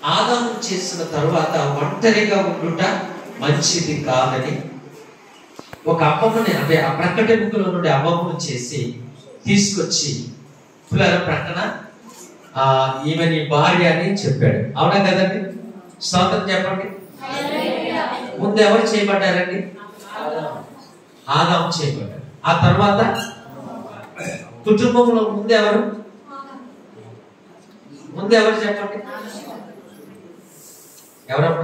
ఆదాము చేసిన తరువాత ఒంటరిగా ఉండుట మంచిది కాదని ఒక అమ్మమ్మని అంటే ఆ ప్రక్కటి ముక్కలో నుండి అమ్మమ్మను చేసి తీసుకొచ్చి పిల్లల ప్రక్కన ఆ ఈమె నీ భార్య అని చెప్పాడు అవునా కదండి స్తోత్రం చెప్పండి ముందు ఎవరు చేయబడ్డారండి ఆదాం చేయబడ్డారు ఆ తర్వాత కుటుంబంలో ముందు ఎవరు ముందు ఎవరు చెప్పండి ఎవరమ్మా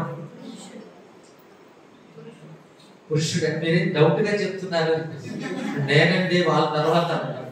పురుషుడు మీరు డౌట్ గా చెప్తున్నారు నేనండి వాళ్ళ తర్వాత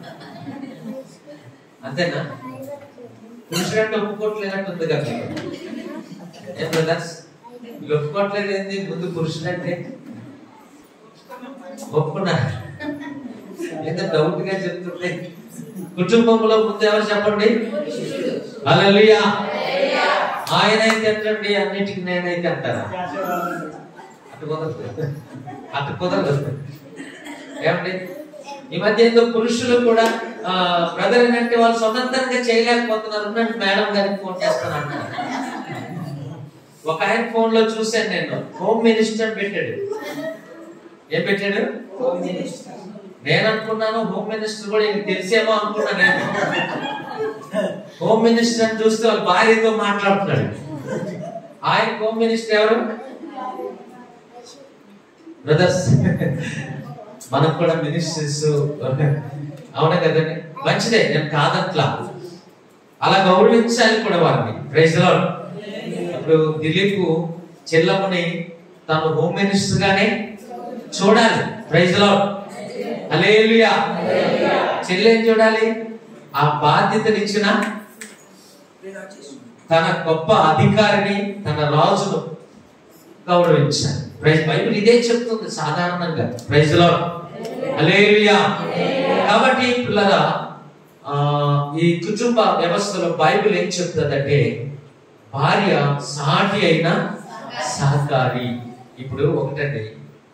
అంతేనా పురుషుడు అంటే ఒప్పుకోవట్లేనట్టుంది కదా ఏం బ్రదర్స్ వీళ్ళు ఒప్పుకోవట్లేదు ఏంది ముందు పురుషుడు అంటే ఒప్పుకున్నారు లేదా డౌట్ గా చెప్తుంటే కుటుంబంలో ముందు ఎవరు చెప్పండి హల్లెలూయా ఆయన అయితే అంటండి అన్నిటికీ నేనైతే అంటారా అటు కుదరదు అటు కుదరదు ఏమండి ఈ మధ్య ఏదో పురుషులు కూడా బ్రదర్ అంటే వాళ్ళు సొంతంగా చేయలేకపోతున్నారు నన్ను మేడం గారికి ఫోన్ చేస్తాను అంటారు ఒక ఆయన ఫోన్ లో చూశాను నేను హోమ్ మినిస్టర్ పెట్టాడు ఏం పెట్టాడు నేను అనుకున్నాను హోమ్ మినిస్టర్ కూడా ఇది తెలిసేమో అనుకున్నా నేను హోమ్ మినిస్టర్ అని చూస్తే వాళ్ళ భార్యతో మాట్లాడుతున్నాడు ఆయన హోమ్ మినిస్టర్ ఎవరు బ్రదర్స్ మనకు కూడా మినిస్టర్స్ అవునా కదండి మంచిదే నేను కాదట్లా అలా గౌరవించాలి కూడా వారిని ప్రైజ్ లార్డ్ ఇప్పుడు దిలీప్ చెల్లమ్మని తను హోమ్ మినిస్టర్ గానే చూడాలి ప్రైజ్ లార్డ్ హల్లెలూయా చెల్లెం చూడాలి ఆ బాధ్యతను ఇచ్చిన తన గొప్ప అధికారిని తన రాజును గౌరవించాలి ప్రైజ్ బైబిల్ ఇదే చెప్తుంది సాధారణంగా ప్రైజ్ లో హల్లెలూయా కాబట్టి పిల్లరా ఆ, ఈ కుటుంబ వ్యవస్థలో బైబిల్ ఏం చెప్తుందంటే భార్య సాటి అయిన సహకారి ఇప్పుడు ఒకటండి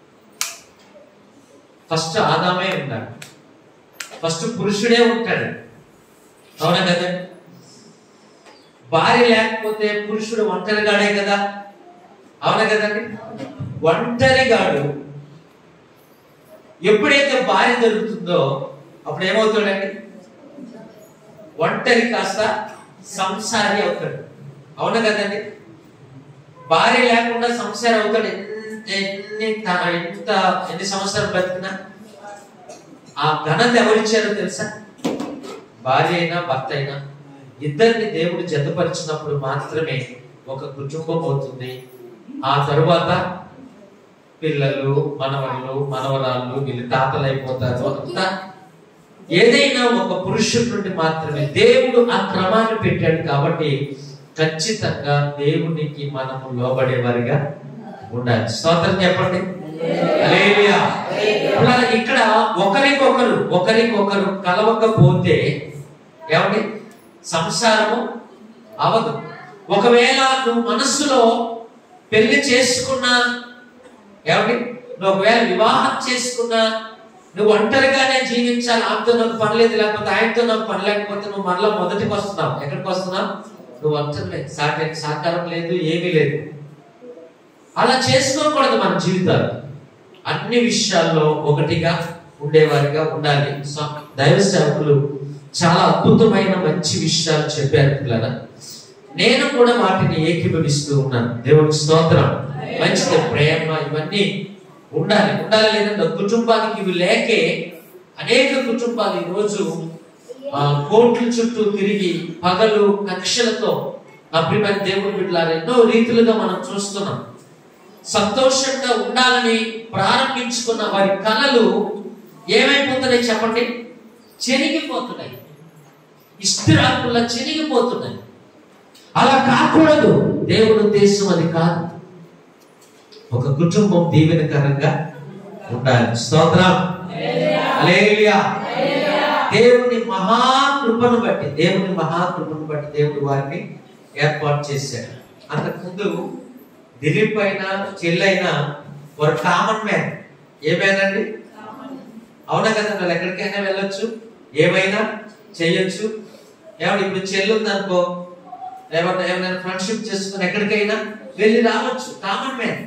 ఫస్ట్ ఆదామే ఉన్నాడు ఫస్ట్ పురుషుడే ఉంటాడు అవునా కదా భార్య లేకపోతే పురుషుడు ఒంటరిగాడే కదా అవునా కదండి ఒంటరిగాడు ఎప్పుడైతే భార్య దొరుకుతుందో అప్పుడు ఏమవుతాడండి ఒంటరి కాస్త సంసారి అవుతాడు అవునా కదండి భార్య లేకుండా సంసారి అవుతాడు ఎన్ని ఎన్ని త- ఎంత ఎన్ని సంవత్సరాలు బతికినా ఆ ఘనత ఎవరిచ్చారో తెలుసా భార్య అయినా భర్త అయినా ఇద్దరిని దేవుడు జతపరిచినప్పుడు మాత్రమే ఒక కుటుంబం అవుతుంది ఆ తరువాత పిల్లలు మనవళ్ళు మనవరాళ్ళు వీళ్ళు తాతలు అయిపోతారు అంతా ఏదైనా ఒక పురుషుడి నుండి మాత్రమే దేవుడు ఆ క్రమాన్ని పెట్టాడు కాబట్టి ఖచ్చితంగా దేవునికి మనము లోబడేవారిగా ఉండాలి స్తోత్రం చెప్పండి హల్లెలూయా. అలా ఇక్కడ ఒకరికొకరు ఒకరికొకరు కలవకపోతే ఏమండి సంసారము అవదు ఒకవేళ నువ్వు మనస్సులో పెళ్లి చేసుకున్నా ఏమండి నువ్వు ఒకవేళ వివాహం చేసుకున్నా నువ్వు ఒంటరిగానే జీవించాలి ఆమెతో నాకు పని లేదు లేకపోతే ఆయనతో నాకు పని లేకపోతే నువ్వు మరలా మొదటికి వస్తున్నావు ఎక్కడికి వస్తున్నావు నువ్వు ఒంటరి సాటి సహకారం లేదు ఏమీ లేదు అలా చేసుకోకూడదు మన జీవితాలు అన్ని విషయాల్లో ఒకటిగా ఉండేవారిగా ఉండాలి స- దైవ సేవకులు చాలా అద్భుతమైన మంచి విషయాలు చెప్పారు పిల్లల నేను కూడా వాటిని ఏకీభవిస్తూ ఉన్నాను దేవునికి స్తోత్రం మంచిది ప్రేమ ఇవన్నీ ఉండాలి ఉండాలి లేదంటే కుటుంబానికి ఇవి లేకే అనేక కుటుంబాలు ఈరోజు ఆ, కోట్ల చుట్టూ తిరిగి పగలు కక్షలతో అభిమైన దేవుని బిడ్డలారా ఎన్నో రీతిలుగా మనం చూస్తున్నాం సంతోషంగా ఉండాలని ప్రారంభించుకున్న వారి కళలు ఏమైపోతున్నాయి చెప్పండి చెరిగిపోతున్నాయి ఇష్టిరాకుల్లా చెరిగిపోతున్నాయి అలా కాకూడదు దేవుని ఉద్దేశం అది కాదు ఒక కుటుంబం దీవెనకరంగా ఉండాలి స్తోత్రం హల్లెలూయా. దేవుని మహాకృపను బట్టి దేవుని మహాకృపను బట్టి దేవుడు వారిని ఏర్పాటు చేశాడు అంతకుముందు దిలీప్ అయినా చెల్లైనా వారు కామన్ మ్యాన్ ఏమైనాండి అవునా కదా వాళ్ళు ఎక్కడికైనా వెళ్ళొచ్చు ఏమైనా చేయొచ్చు ఏమన్నా ఇప్పుడు చెల్లి ఉందనుకో లేకపోతే ఏమైనా ఫ్రెండ్షిప్ చేసుకుని ఎక్కడికైనా వెళ్ళి రావచ్చు కామన్ మ్యాన్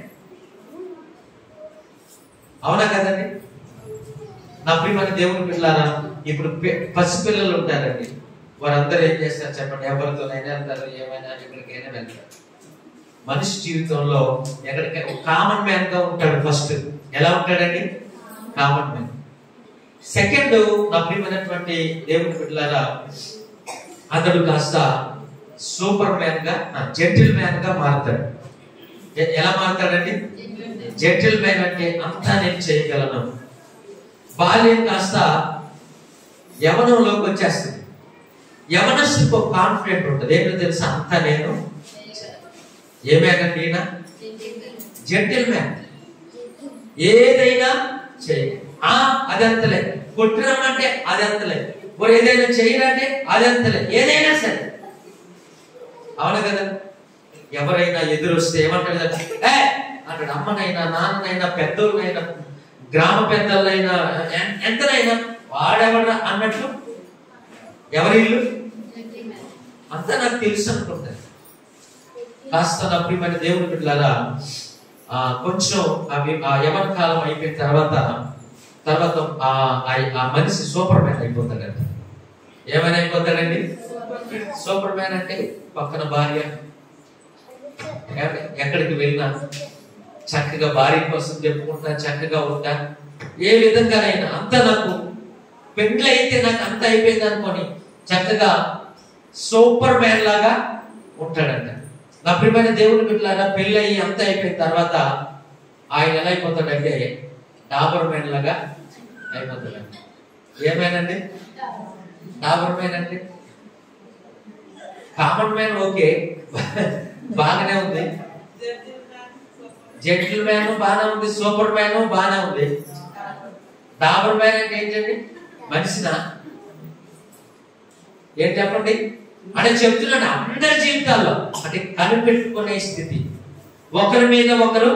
అవునా కదండి నా ప్రియమైన దేవుని పిల్లారా ఇప్పుడు పి- పసిపిల్లలు ఉంటారండి వారందరూ ఏం చేస్తారు చెప్పండి ఎవరితోనైనా వెళ్తారు ఏమైనా ఎక్కడికైనా వెళ్తారు మనిషి జీవితంలో ఎక్కడికైనా కామన్ మ్యాన్ గా ఉంటాడు ఫస్ట్ ఎలా ఉంటాడండి కామన్ మ్యాన్ సెకండ్ నా ప్రియమైనటువంటి దేవుని బిడ్డలారా అతడు కాస్త సూపర్ మ్యాన్ గా జెంటిల్ మ్యాన్ గా మారుతాడు ఎ- ఎలా మారుతాడండి జెంటిల్ మ్యాన్ అంటే అంతా నేను చేయగలను బాల్యం కాస్త యవనంలోకి వచ్చేస్తుంది యవనస్తుకు కాన్ఫిడెంట్ ఉంటుంది ఏంటో తెలుసా అంతా నేను ఏమేనండి ఈయన జెంటిల్ మ్యాన్ ఏదైనా చేయి ఆ అదంతలే కొట్టినామంటే అదంతలే మరి ఏదైనా చేయనంటే అదంతలే ఏదైనా సరే అవును కదా ఎవరైనా ఎదురొస్తే ఏమంటాడు కదా, ఏ అంటాడు అమ్మనైనా నాన్ననైనా పెద్దోళ్ళనైనా గ్రామ పెద్దలైనా ఎన్- ఎంతనైనా వాడెవడ అన్నట్లు ఎవరి ఇల్లు అంతా నాకు తెలుసు అనుకుంటాను కాస్త నా ప్రియమైన దేవుని బిడ్డలారా ఆ, కొంచెం అవి ఆ యవన కాలం అయిపోయిన తర్వాత తర్వాత ఆ ఆ- ఆ మనిషి సూపర్ మ్యాన్ అయిపోతాడంట ఏమైనా అయిపోతాడండి సూపర్ మ్యాన్ అంటే పక్కన భార్య ఎక్కడ- ఎక్కడికి వెళ్ళినా చక్కగా భార్య కోసం చెప్పుకుంటా చక్కగా ఉంటా ఏ విధంగానైనా అంత నాకు పెండ్లి అయితే నాకు అంత అయిపోయింది అనుకొని చక్కగా సూపర్ మ్యాన్ లాగా ఉంటాడంట నా ప్రియమైన దేవుని బిడ్డలారా పెళ్ళి అయ్యి అంత అయిపోయిన తర్వాత ఆయన ఎలా అయిపోతాడంటే డాబర్ మ్యాన్ లాగా అయిపోతాడంట ఏమేనండి డాబర్ మ్యాన్ అంటే కామన్ మ్యాన్ ఓకే బాగానే ఉంది జెంటిల్ మ్యాన్ బాగానే ఉంది సూపర్ మ్యాన్ బాగానే ఉంది డాబర్ మ్యాన్ అంటే ఏంటండి మనిషినా ఏం చెప్పండి అంటే చెప్తున్నాను అందరి జీవితాల్లో అంటే కనిపెట్టుకునే స్థితి ఒకరి మీద ఒకరు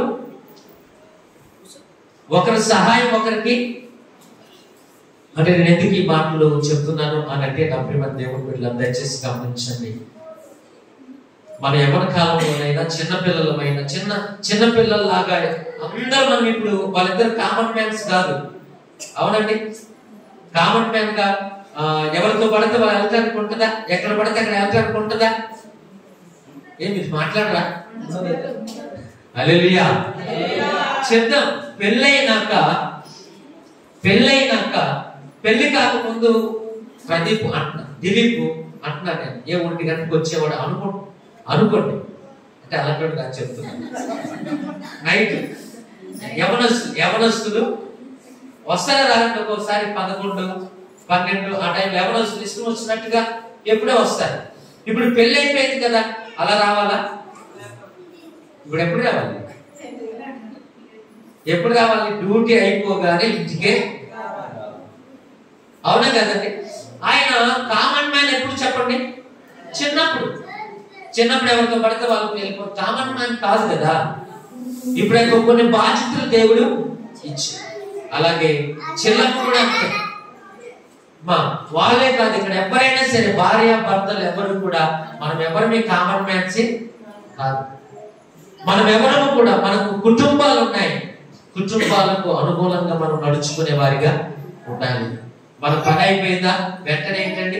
ఒకరి సహాయం ఒకరికి అంటే నేను ఎందుకు ఈ మాటలు చెప్తున్నాను అని అంటే నా ప్రియమైన దేవుని బిడ్డలు దయచేసి గమనించండి మన ఎవరి కాలంలోనైనా చిన్న పిల్లలమైనా చిన్న చిన్న పిల్లల్లాగా అందరూ మనం ఇప్పుడు వాళ్ళిద్దరు కామన్ మ్యాన్స్ కాదు అవునండి కామన్ మ్యాన్ గా ఆ, ఎవరితో పడితే వాళ్ళు వెళ్ళటానికి ఉంటుందా ఎక్కడ పడితే అక్కడ వెళ్ళటానికి ఉంటుందా ఏం మీరు మాట్లాడరా అలెలుయా చెప్దాం పెళ్ళైనాక పెళ్ళైనాక పెళ్లి కాకముందు ప్రదీప్ అంటున్నా దిలీప్ అంటున్నా నేను ఏ ఒంటి గంటకు వచ్చేవాడు అనుకో అనుకోండి అంటే అలాంటి కాదు చెప్తున్నాను నైట్ యవనస్తు యవనస్తులు వస్తారా రారండి ఒక్కోసారి పదకొండు పన్నెండు ఆ టైం యవనస్తులు ఇష్టం వచ్చినట్టుగా ఎప్పుడో వస్తారు ఇప్పుడు పెళ్లి అయిపోయింది కదా అలా రావాలా ఇప్పుడు ఎప్పుడు రావాలి ఎప్పుడు రావాలి డ్యూటీ అయిపోగానే ఇంటికే అవునా కదండి ఆయన కామన్ మ్యాన్ ఎప్పుడు చెప్పండి చిన్నప్పుడు చిన్నప్పుడు ఎవరితో పడితే వాళ్ళకి వెళ్ళిపో కామన్ మ్యాన్ కాదు కదా ఇప్పుడు ఆయన కొన్ని బాధ్యతలు దేవుడు ఇచ్చాడు అలాగే చిన్నప్పుడు కూడా అంతే మా వాళ్ళే కాదు ఇక్కడ ఎవరైనా సరే భార్య భర్తలు ఎవరు కూడా మనం ఎవరిని కామన్ మ్యాన్స్ కాదు మనం ఎవరము కూడా మనకు కుటుంబాలు ఉన్నాయి కుటుంబాలకు అనుకూలంగా మనం నడుచుకునే వారిగా ఉండాలి మన పని అయిపోయిందా వెంటనే ఏంటండి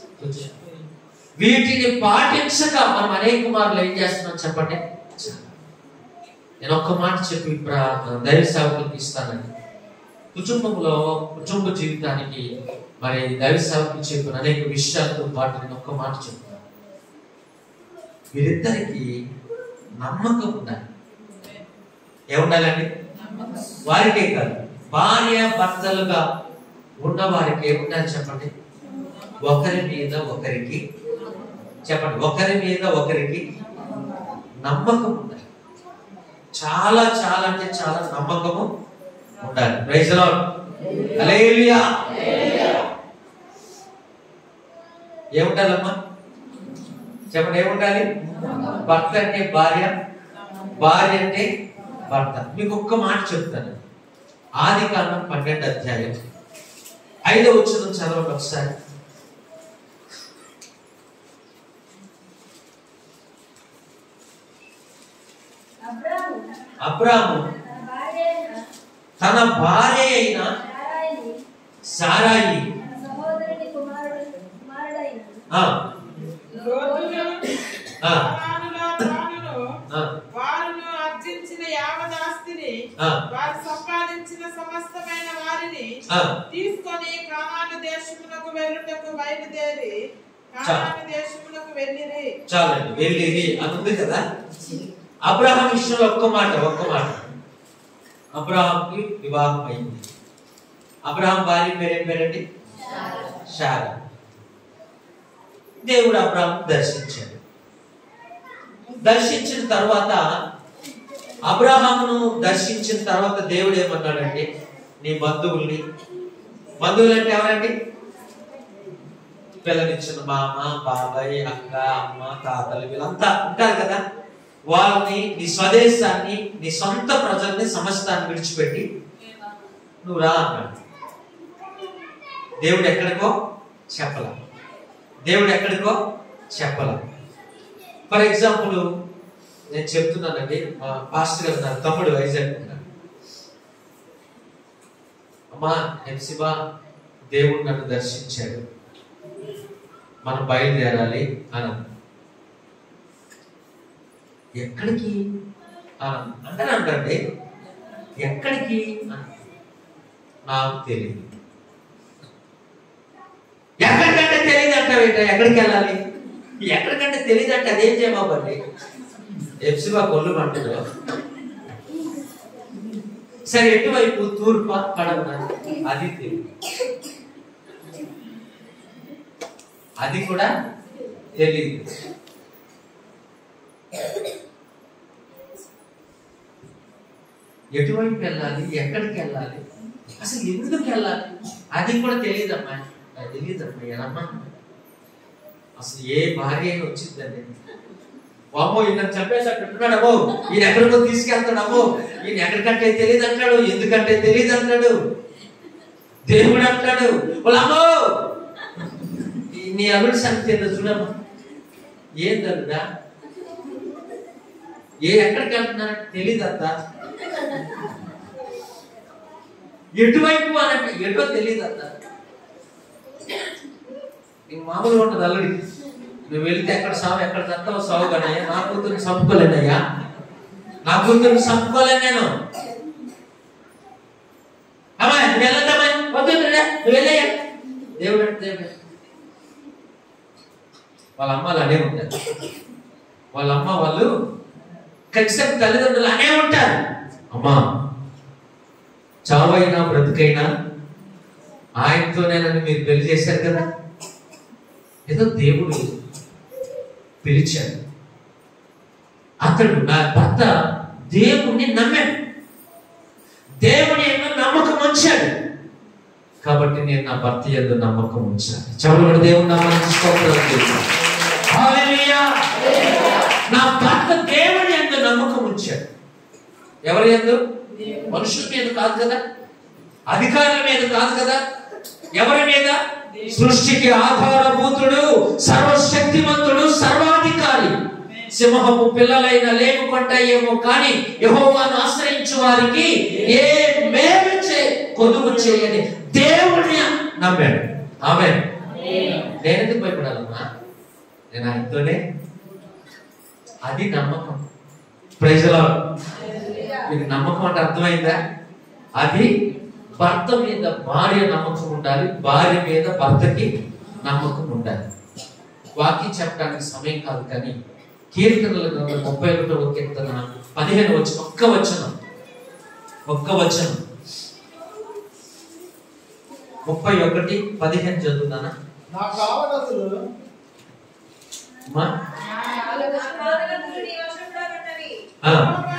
వీటిని పాటించక మనం అనేక మార్లు ఏం చేస్తున్నాం చెప్పండి నేను ఒక్క మాట చెప్పి ప్ర- దైవ సేవకులకు ఇస్తానండి కుటుంబంలో కుటుంబ జీవితానికి మరి దైవ సేవకులు చెప్పిన అనేక విషయాలతో పాటు నేను ఒక్క మాట చెప్తాను వీరిద్దరికి నమ్మకం ఉండాలి ఏముండాలండి వారికే కాదు భార్య భర్తలుగా ఉన్న వారికి ఏముండాలి చెప్పండి ఒకరి మీద ఒకరికి చెప్పండి ఒకరి మీద ఒకరికి నమ్మకం ఉండాలి చాలా చాలా అంటే చాలా నమ్మకము ఉండాలి ప్రైజ్ లార్డ్ హల్లెలూయా ఏముండాలమ్మా చెప్పండి ఏముండాలి భర్త అంటే భార్య భార్య అంటే భర్త మీకు ఒక్క మాట చెప్తాను ఆది కాండం పన్నెండు అధ్యాయం ఐదో వచ్చిన చదవండి ఒకసారి అబ్రాము అబ్రాము తన భార్య అయిన తన భార్య అయిన సారాయిని సారాయి తన సహోదరుని కుమారుడు కుమారుడైన ఆ, లోతును ఆ, కానానులో తానును ఆ, వారును ఆర్జించిన యావదాస్తిని ఆ. వారు సంపాదించిన సమస్తమైన వారిని ఆ. తీసుకొని కానాను దేశమునకు వెళ్ళుటకు బయలుదేరి కానాను దేశమునకు వెళ్ళిరి చాలండి వెళ్ళిరి అని ఉంది కదా అబ్రహాం విషయంలో ఒక్క మాట ఒక్క మాట అబ్రహాంకి వివాహం అయింది అబ్రహాం భార్య పేరేం పేరండి శారా దేవుడు అబ్రహాం దర్శించాడు దర్శించిన తర్వాత అబ్రహామును దర్శించిన తర్వాత దేవుడు ఏమన్నాడంటే నీ బంధువుల్ని బంధువులు అంటే ఎవరండి పిల్లనిచ్చిన మామ బాబాయ్ అక్క అమ్మ తాతలు వీళ్ళంతా ఉంటారు కదా వాళ్ళని నీ స్వదేశాన్ని నీ సొంత ప్రజల్ని సమస్తాన్ని విడిచిపెట్టి నువ్వు రా అన్నాడు దేవుడు ఎక్కడికో చెప్పల దేవుడు ఎక్కడికో చెప్పల ఫర్ ఎగ్జాంపుల్ నేను చెప్తున్నానండి మా పాస్టర్ గారు నా తమ్ముడు వైజాగ్ ఉన్నాడు. అమ్మా హెప్సిబా దేవుడు నన్ను దర్శించాడు మనం బయలుదేరాలి అని ఎక్కడికి అని అంటే అంటే ఎక్కడికి అని నాకు తెలియదు ఎక్కడికంటే తెలియదు అంటావేంట ఎక్కడికి వెళ్ళాలి ఎక్కడికంటే తెలియదు అంటే అదేం చేయమండి ఎప్సిబా కొల్లు మంటలో సరే ఎటువైపు తూర్పు పడవ అది తెలియదు అది కూడా తెలియదు ఎటువైపు వెళ్ళాలి ఎక్కడికి వెళ్ళాలి అసలు ఎందుకు వెళ్ళాలి అది కూడా తెలియదమ్మా అది తెలియదమ్మా ఎలమ్మా అసలు ఏ భార్య అయినా వచ్చిందండి వామో ఈయన చంపేసట్టున్నాడమ్మో ఈయన ఎక్కడికో తీసుకెళ్తాడమ్మో ఈయన ఎక్కడికంటే తెలియదు అంటాడు ఎందుకంటే తెలియదు అంటాడు దేవుడు అంటాడు వాళ్ళమ్మో ఈ- నీ అల్లుడి సంగతి ఏందో చూడమ్మా ఏం తల్లుడా ఏ ఎక్కడికి వెళ్తున్నా తెలియదు అంత ఎటువైపు అని అంటే ఎటో తెలియదు అంత నీకు మామూలుగా ఉంటుంది అల్లుడి నువ్వు వెళితే ఎక్కడ సావు ఎక్కడ చస్తావు సావు కదయ్యా నా కూతుర్ని చంపుకోలేనయ్యా నా కూతుర్ని చంపుకోలేను నేను అమ్మా నువ్వు వెళ్ళద్దమ్మా వద్దు వద్దురా, నువ్వు వెళ్ళయ్యా దేవుడు అంటే దేవుడు వాళ్ళ అమ్మలు అనే ఉంటారు వాళ్ళ అమ్మ వాళ్ళు ఖచ్చితంగా తల్లిదండ్రులు అనే ఉంటారు అమ్మా చావైనా బ్రతుకైనా ఆయనతోనేనని మీరు పెళ్లి చేశారు కదా ఏదో దేవుడు పిలిచాడు అతడు నా భర్త దేవుణ్ణి నమ్మాడు దేవుని ఎందు నమ్మకం ఉంచాడు కాబట్టి నేను నా భర్త ఎందు నమ్మకం ఉంచాను చవడు దేవుని నామానికి స్తోత్రం చేశాను. హల్లెలూయా. నా భర్త దేవుని ఎందు నమ్మకం ఉంచాడు ఎవరి ఎందు మనుషుల మీద కాదు కదా అధికారుల మీద కాదు కదా ఎవరి మీద సృష్టికి ఆధారభూతుడు సర్వశక్తిమంతుడు సర్వాధికారి సింహపు పిల్లలైన లేకుండా ఏమో కానీ యహోవాను ఆశ్రయించు వారికి ఏ మేలు చే కొదువు చేయని దేవుడిని నమ్మాడు ఆమె నేను ఎందుకు భయపడాలమ్మా నేను ఆయనతోనే అది నమ్మకం ప్రజల మీకు నమ్మకం అంటే అర్థమైందా అది భర్త మీద భార్య నమ్మకం ఉండాలి భార్య మీద భర్తకి నమ్మకం ఉండాలి వాక్యం చెప్పడానికి సమయం కాదు కానీ కీర్తనల గ్రంథం ముప్పై ఒకటో కీర్తన పదిహేను వచ్చి ఒక్క వచనం ఒక్క వచనం ముప్పై ఒకటి పదిహేను చదువుతానా నా కావలసులు అమ్మా? ఆ,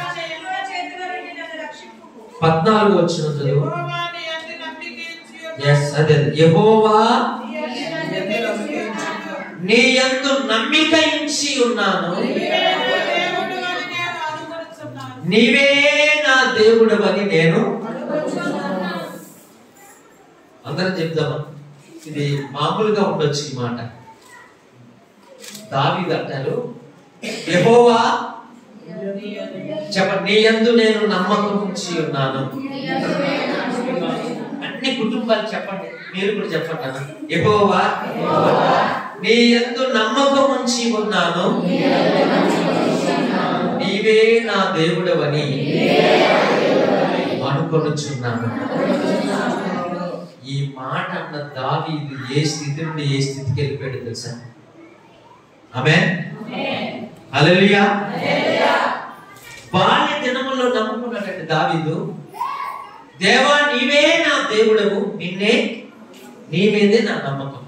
పద్నాలుగు వచ్చిన చదువు యెహోవా నీ యందు నమ్మిక ఉంచి ఎస్ అదే అదే. యెహోవా నీ యందు నమ్మిక ఉంచి నీ యందు నమ్మిక ఉంచి ఉన్నాను నీవే నా దేవుడు అని నేను అనుకొనుచున్నాను. నీవే నా దేవుడు అని నేను అందరం చెప్దామా ఇది మామూలుగా ఉండొచ్చు ఈ మాట దావీదు అంటారు యెహోవా చెప్పండి నీ యందు నేను నమ్మకం ఉంచి ఉన్నాను అన్ని కుటుంబాలు చెప్పండి మీరు కూడా చెప్పండి అన్న ఎగోవా నీ యందు నమ్మకం ఉంచి ఉన్నాను నీవే నా దేవుడవని అనుకొనుచున్నాను ఈ మాట అన్న దావీదు ఏ స్థితి నుండి ఏ స్థితికి వెళ్ళిపోయాడు తెలుసా ఆమె హల్లెలూయా బాల్య దినముల్లో నమ్ముకున్నాడండి దావీదు దేవా నీవే నా దేవుడవు నిన్నే నీ మీదే నా నమ్మకం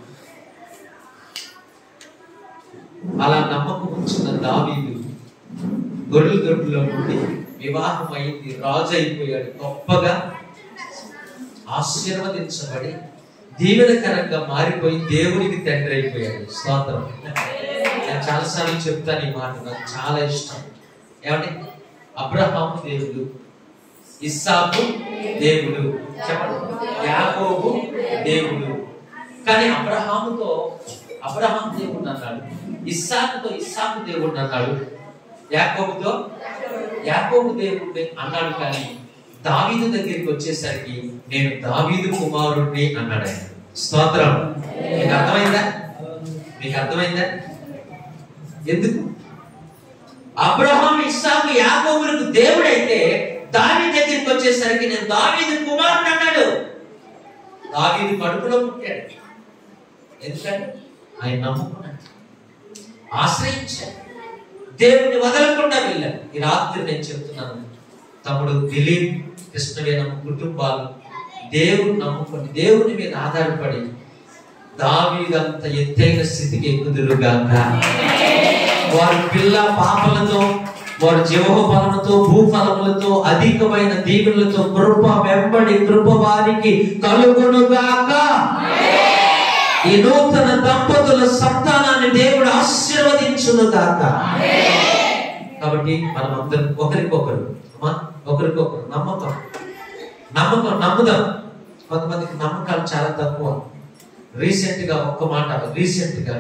అలా నమ్మకం ఉంచిన దావీదు గొర్రెల దొడ్లో నుండి వివాహం అయింది రాజు అయిపోయాడు గొప్పగా ఆశీర్వదించబడి దీవెనకరంగా మారిపోయి దేవునికి తండ్రి అయిపోయాడు స్తోత్రం నేను చాలాసార్లు చెప్తాను ఈ మాట నాకు చాలా ఇష్టం ఏమంటే అబ్రహాం దేవుడు ఇస్సాకు దేవుడు చెప్పండి యాకోబు దేవుడు కానీ అబ్రహాముతో అబ్రహాం దేవుడు అన్నాడు ఇస్సాకుతో ఇస్సాకు దేవుడు అన్నాడు యాకోబుతో యాకోబు దేవుడు అన్నాడు కానీ దావీదు దగ్గరికి వచ్చేసరికి నేను దావీదు కుమారుడిని అన్నాడు ఆయన స్తోత్రం మీకు అర్థమైందా మీకు అర్థమైందా ఎందుకు అబ్రహాం ఇస్సాకు యాకోబులకు దేవుడైతే దావీ దగ్గరికి వచ్చేసరికి నేను దావీదు కుమారుడు అన్నాడు దావీదు కడుపులో పుట్టాడు ఎందుకంటే ఆయన నమ్ముకున్నాడు ఆశ్రయించాడు దేవుని వదలకుండా వెళ్ళాడు ఈ రాత్రి నేను చెప్తున్నాను తమ్ముడు దిలీప్ కృష్ణవేణం కుటుంబాలు దేవుని నమ్ముకొని దేవుని మీద ఆధారపడి దావీదంత ఎత్తైన స్థితికి ఎక్కుదురుగాక వారి పిల్ల పాపలతో వారి జీవఫలములతో భూఫలములతో అధికమైన దీవులతో కృప వెంబడి కృప వారికి కలుగునుగాక ఈ నూతన దంపతుల సంతానాన్ని దేవుడు ఆశీర్వదించునుగాక కాబట్టి మనం అందరం ఒకరికొకరు అమ్మా, ఒకరికొకరు నమ్మకం నమ్మకం నమ్ముదాం కొంతమందికి నమ్మకాలు చాలా తక్కువ రీసెంట్ గా ఒక్క మాట రీసెంట్ గా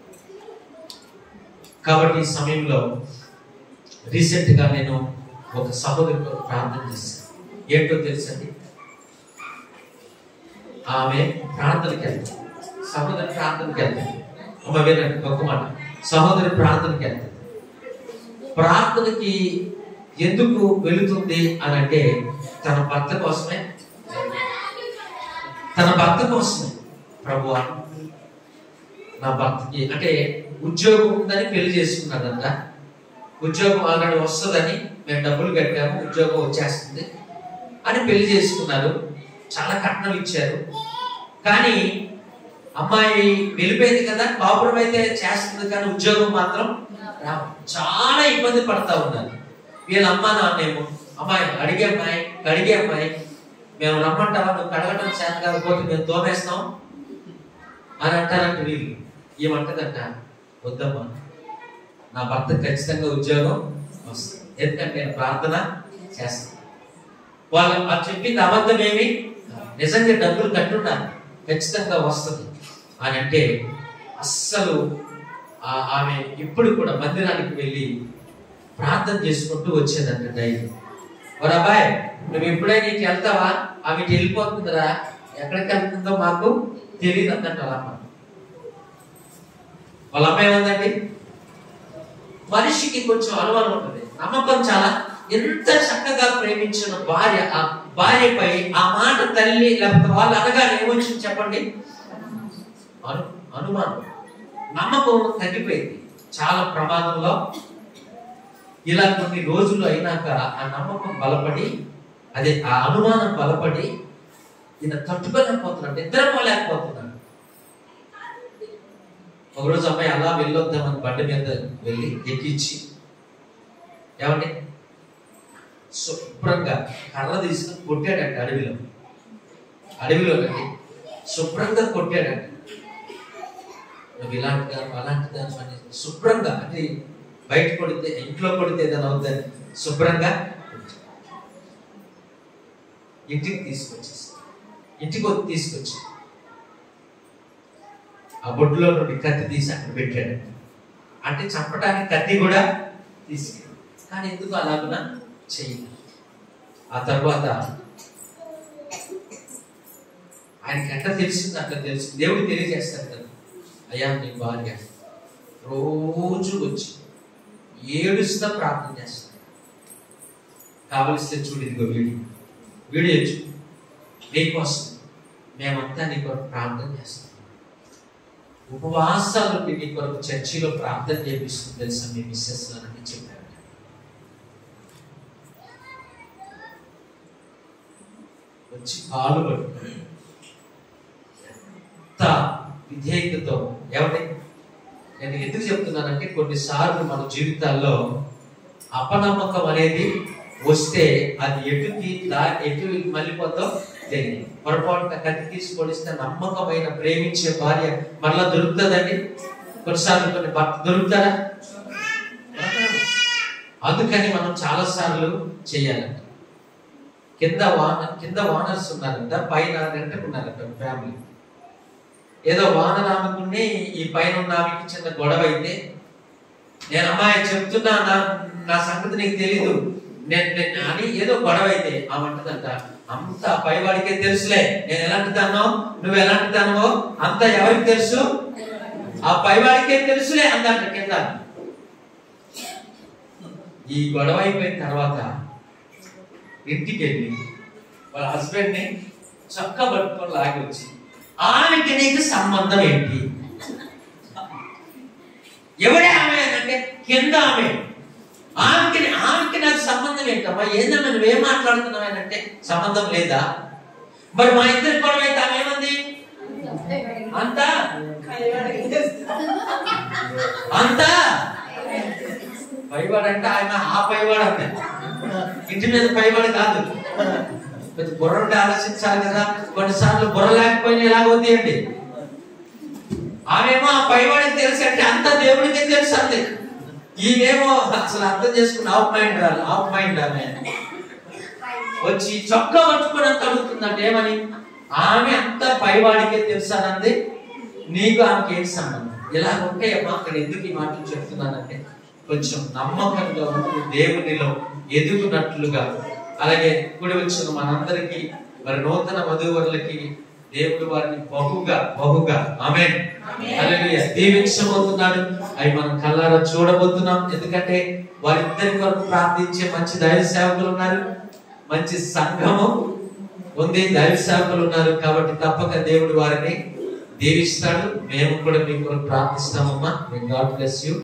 కాబట్టి ఈ సమయంలో రీసెంట్ గా నేను ఒక సహోదరితో ప్రార్థన చేశాను ఏంటో తెలుసండి ఆమె ప్రార్థనకి వెళ్తాం సహోదరి ప్రార్థనకి వెళ్తాం అమ్మ వినండి ఒక మాట సహోదరి ప్రార్థనకి వెళ్తాం ప్రార్థనకి ఎందుకు వెళుతుంది అని అంటే తన భర్త కోసమే తన భర్త కోసమే ప్రభువా నా భర్తకి అంటే ఉద్యోగం ఉందని పెళ్లి చేసుకున్నాడంట ఉద్యోగం ఆల్రెడీ వస్తుందని మేము డబ్బులు కట్టాము ఉద్యోగం వచ్చేస్తుంది అని పెళ్లి చేసుకున్నారు చాలా కట్నం ఇచ్చారు కానీ అమ్మాయి వెళ్ళిపోయింది కదా కాపురం అయితే చేస్తుంది కానీ ఉద్యోగం మాత్రం రావు. చాలా ఇబ్బంది పడతా ఉన్నారు వీళ్ళ అమ్మ నాన్నేమో అమ్మాయి అడిగే అమ్మాయి కడిగే అమ్మాయి మేము రమ్మంటావా నువ్వు కడగటం చేత కాకపోతే మేము తోమేస్తాం అని అంటారంట వీళ్ళు ఏమంటదంట వద్దమ్మా నా భర్త ఖచ్చితంగా ఉద్యోగం వస్తుంది ఎందుకంటే నేను ప్రార్థన చేస్తాను వాళ్ళు అది చెప్పింది అబద్ధమేమి నిజంగా డబ్బులు కట్టున్నారు ఖచ్చితంగా వస్తుంది అని అంటే అస్సలు ఆ- ఆమె ఇప్పుడు కూడా మందిరానికి వెళ్ళి ప్రార్థన చేసుకుంటూ వచ్చేదంట డైలీ మరి అబ్బాయి నువ్వు ఎప్పుడైనా నీకు వెళ్తావా ఆమె ఇటు వెళ్ళిపోతుందిరా ఎక్కడికి వెళ్తుందో మాకు తెలియదు అన్నట్టు వాళ్ళ అమ్మ వాళ్ళ అమ్మ ఏమందండి మనిషికి కొంచెం అనుమానం ఉంటుంది నమ్మకం చాలా ఎంత చక్కగా ప్రేమించిన భార్య ఆ భార్యపై ఆ మాట తల్లి లేకపోతే వాళ్ళు అనగానే ఏమొచ్చింది చెప్పండి అను అనుమానం నమ్మకం తగ్గిపోయింది చాలా ప్రమాదంలో ఇలా కొన్ని రోజులు అయినాక ఆ నమ్మకం బలపడి అదే ఆ అనుమానం బలపడి ఈయన తట్టుకోలేకపోతున్నాడు నిద్రపోలేకపోతున్నాడు ఒకరోజు అమ్మాయి అలా వెళ్ళొద్దామని బండి మీద వెళ్ళి ఎక్కించి ఏమండి శుభ్రంగా కర్ర తీసుకుని కొట్టాడంట అడవిలో అడవిలో అండి శుభ్రంగా కొట్టాడంట నువ్వు ఇలాంటి దాని అలాంటి దాని అని శుభ్రంగా అంటే బయట కొడితే ఇంట్లో కొడితే ఏదైనా అవుతుంది శుభ్రంగా ఇంటికి తీసుకొచ్చేసి ఇంటికి వచ్చి తీసుకొచ్చి ఆ బొడ్డులో నుండి కత్తి తీసి అక్కడ పెట్టాడు అంటే చంపడానికి కత్తి కూడా తీసుకెళ్ళి కానీ ఎందుకు అలాగునా చెయ్యి ఆ తర్వాత ఆయనకి ఎట్లా తెలిసింది అట్లా తెలుసు దేవుడు తెలియజేస్తాడు కదా అయ్యా నీ భార్య రోజు వచ్చి ఏడుస్తా ప్రార్థన చేస్తాడు కావలిస్తే చూడు ఇదిగో వీడియో వీడియో చూ నీకోసం మేమంతా నీ కొరకు ప్రార్థన చేస్తాం ఉపవాసాలు నీ కొరకు చర్చిలో ప్రార్థన చేపిస్తుంది తెలుసా మీ మిస్సెస్ అని చెప్పారు వచ్చి కాలు పట్టుకొని ఎంత విధేయతతో ఎవరి నేను ఎందుకు చెప్తున్నానంటే కొన్నిసార్లు మన జీవితాల్లో అపనమ్మకం అనేది వస్తే అది ఎటుకి దా ఎటు మళ్ళీపోతో తెలియదు పొరపాటున కత్తి తీసి పొడిస్తే నమ్మకమైన ప్రేమించే భార్య మరలా దొరుకుతుందండి కొన్నిసార్లు కొన్ని భర్త దొరుకుతారా దొరకరు. అందుకని మనం చాలా సార్లు చేయాలంట కింద వాన కింద వానర్స్ ఉన్నారంట పైన రెంటకున్నారంట ఫ్యామిలీ ఏదో వానర్ ఆమెకుని ఈ పైన ఉన్న ఆమెకి చిన్న గొడవ అయితే నేను అమ్మాయి చెప్తున్నా నా నా సంగతి నీకు తెలీదు నేను నేను అని ఏదో గొడవ అయితే ఆమె అంటదంట అంత పైవాడికే తెలుసులే నేను ఎలాంటి దాన్నో నువ్వు ఎలాంటి దానవో అంత ఎవరికి తెలుసు ఆ పైవాడికే తెలుసులే అందంట కింద ఈ గొడవ అయిపోయిన తర్వాత ఇంటికి వెళ్ళి వాళ్ళ హస్బెండ్ ని చక్క పట్టుకొని లాగి వచ్చి ఆమెకి నీకు సంబంధం ఏంటి ఎవడే ఆమె అంటే కింద ఆమె ఆమెకి ఆమెకి నాకు సంబంధం ఏంటమ్మా ఏందమ్మా నువ్వేం మాట్లాడుతున్నావు అంటే సంబంధం లేదా మరి మా ఇద్దరి గొడవ అయితే ఆమె ఏమంది అంతా అంతా పైవాడు అంటే ఆయన ఆ పైవాడు అంటే ఇంటి మీద పైవాడు కాదు కొంచెం బుర్ర ఉంటే ఆలోచించాలి కదా కొన్నిసార్లు బుర్ర లేకపోయినా ఎలాగవుతాయి అండి ఆమెమో ఆ పైవాడికి తెలుసు అంటే అంత దేవుడికి తెలుసు అంతే ఈమెమో అసలు అర్థం చేసుకుని ఆఫ్ మైండ్ రాలి ఆఫ్ మైండ్ ఆమె వచ్చి చొక్కా పట్టుకుని అంత అడుగుతుందంటే ఏమని ఆమె అంత పైవాడికే తెలుసు అన్నది నీకు ఆమెకి ఏంటి సంబంధం ఇలా ఉంటే అమ్మా అక్కడ ఎందుకు ఈ మాటలు చెప్తున్నానంటే కొంచెం నమ్మకంగా ఉంటూ దేవునిలో ఎదుగునట్లుగా అలాగే కూడి వచ్చిన మనందరికీ మరి నూతన వధువులకి దేవుడు వారిని బహుగా బహుగా ఆమె దీవించబోతున్నాడు అవి మనం కళ్ళారా చూడబోతున్నాం ఎందుకంటే వారిద్దరి కొరకు ప్రార్థించే మంచి దైవ సేవకులు ఉన్నారు మంచి సంఘము ఉంది దైవ సేవకులు ఉన్నారు కాబట్టి తప్పక దేవుడు వారిని దీవిస్తాడు మేము కూడా మీ కొరకు ప్రార్థిస్తామమ్మా గాడ్ బ్లెస్ యూ